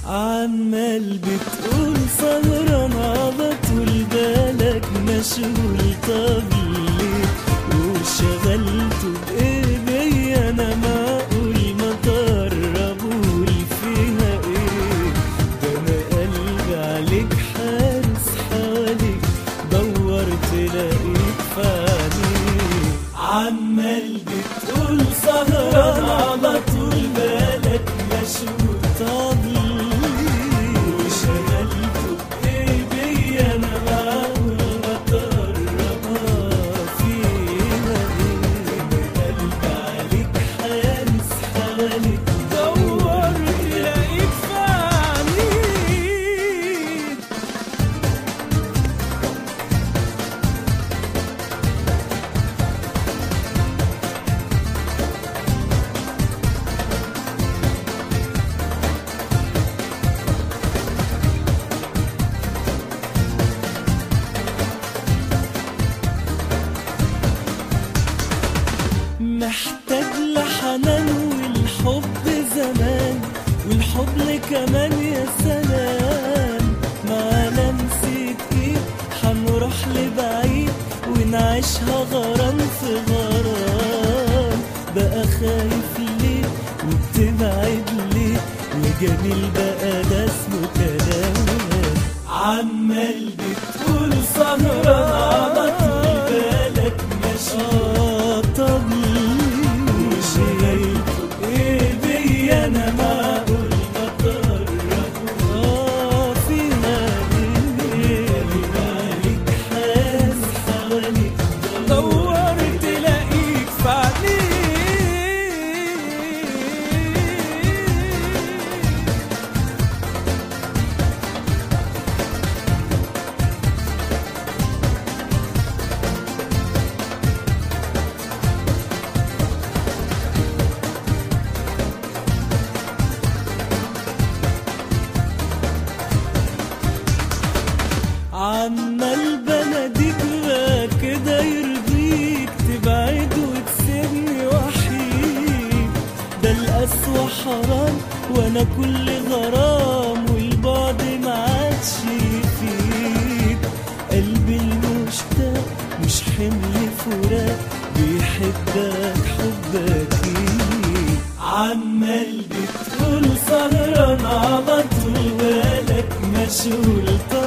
عمال بتقول سهران على طول بالك مشغول طب ليه وشغلته بايه بيا انا معقول ما تقربول فيها ايه ده انا قلبي عليك حارس حواليك دورت لاقيك في عينيك عمال بتقول سهران على طول بالك مشغول طب ليه وشغلته بايه بيا انا معقول ما تقربها فيها ايه قلبي عليك حارس حواليك دورت لاقيك في عينيك محتاج لحنان والحب زمان والحضن كمان يا سلام مع لمسة ايد هنروح لبعيد ونعيشها غرام في غرام بقى خايف ليه وبتبعد ليه وجميل بقى ده اسمه كلام عمال بتقول سهران على طول بالك مشغول طب وشغلته ايه بيا انا معقول ما تقرب اه فيها ايه عليك حاس حواليك دورت تلاقيك في عينيك عمال بناديك بقى كده يرضيك تبعد وتسيبني وحيد ده القسوة حرام وانا كل غرام والبعد ما عادش يفيد قلبي المشتاق مش حمل فراق بيحبك حبك اكيد عمال بتقول سهران على طول بالك مشغول